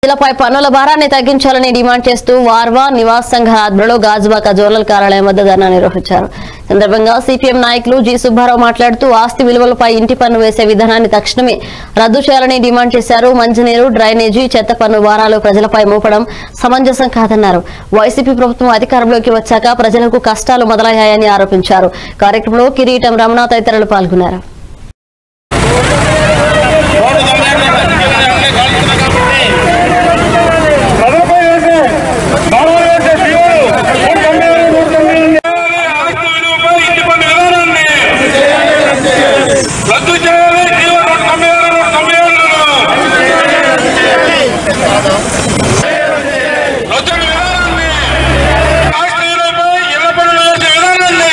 ప్రజలపై పన్నుల భారాన్ని తగ్గించాలని డిమాండ్ చేస్తూ వార్వా నివాస్ సంఘ ఆధ్వర్యంలో గాజువాక జోనల్ కార్యాలయం వద్ద ధర్నా నిర్వహించారు సందర్భంగా సిపిఎం నాయకులు జి సుబ్బారావు మాట్లాడుతూ ఆస్తి విలువలపై ఇంటి పన్ను వేసే విధానాన్ని తక్షణమే రద్దు చేయాలని డిమాండ్ చేశారు మంచినీరు డ్రైనేజీ చెత్త పన్ను భారాలు ప్రజలపై మోపడం సమంజసం కాదన్నారు వైసీపీ ప్రభుత్వం అధికారంలోకి వచ్చాక ప్రజలకు కష్టాలు మొదలయ్యాయని ఆరోపించారు కార్యక్రమంలో కిరీటం రమణ తదితరులు పాల్గొన్నారు ప్రజలపై వేసే భారాలు వేసే జీవులు నూట తొంభై ఆరు, నూట తొంభై ఎనిమిది. ఆస్తి విలువపై ఇంటి పన్ను విధానాన్ని రద్దు చేయాలి జీవో నూట తొంభై ఆరు నూట తొంభై ఏడులను రద్దు విధానాన్ని ఆస్తి విలువపై ఇళ్ల పన్నులు వేసే విధానాన్ని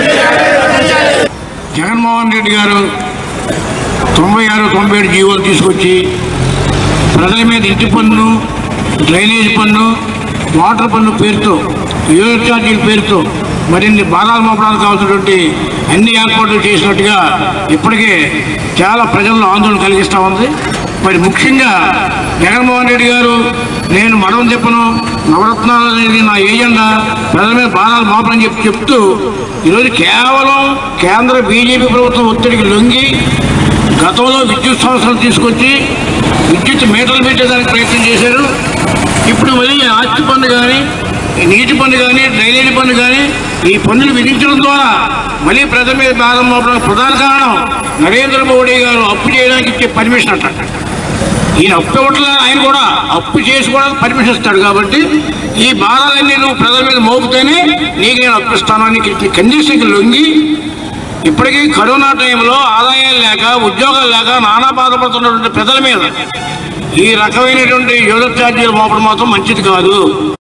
జగన్మోహన్ రెడ్డి గారు తొంభై ఆరు తొంభై ఏడు జీవోలు తీసుకొచ్చి ప్రజల మీద ఇంటి పన్ను డ్రైనేజ్ పన్ను వాటర్ పన్ను పేరుతో యూనిట్ ఛార్జీల పేరుతో మరిన్ని బాధాలు మోపడానికి కావాల్సినటువంటి అన్ని ఏర్పాట్లు చేసినట్టుగా ఇప్పటికే చాలా ప్రజల్లో ఆందోళన కలిగిస్తూ ఉంది మరి ముఖ్యంగా జగన్మోహన్ రెడ్డి గారు నేను మడవం చెప్పను నవరత్నాలు అనేది నా ఏజెండా ప్రజల మీద బాధాలు మోపని చెప్పి చెప్తూ ఈరోజు కేవలం కేంద్ర బీజేపీ ప్రభుత్వం ఒత్తిడికి లొంగి గతంలో విద్యుత్ సంస్థలు తీసుకొచ్చి విద్యుత్ మీటర్లు పెట్టేదానికి ప్రయత్నం చేశారు ఇప్పుడు మళ్ళీ ఆస్తి పన్ను కానీ నీటి పన్ను కానీ డ్రైనేజీ పన్ను కానీ ఈ పన్నులు విధించడం ద్వారా మళ్ళీ ప్రజల మీద భారం మోపడానికి ప్రధాన కారణం నరేంద్ర మోడీ గారు అప్పు చేయడానికి ఇచ్చే పర్మిషన్ అంట ఈయన అప్పు ఇవ్వట్లేదు ఆయన కూడా అప్పు చేసుకోవడానికి పర్మిషన్ ఇస్తాడు కాబట్టి ఈ భారాలన్నీ నువ్వు ప్రజల మీద మోపుతేనే నీకు నేను అప్పిస్తాను అని కండిషన్కి లొంగి ఇప్పటికీ కరోనా టైంలో ఆదాయాలు లేక ఉద్యోగాలు లేక నానా బాధపడుతున్నటువంటి ప్రజల మీద ఈ రకమైనటువంటి యూనిట్ ఛార్జీలు మోపడం మాత్రం మంచిది కాదు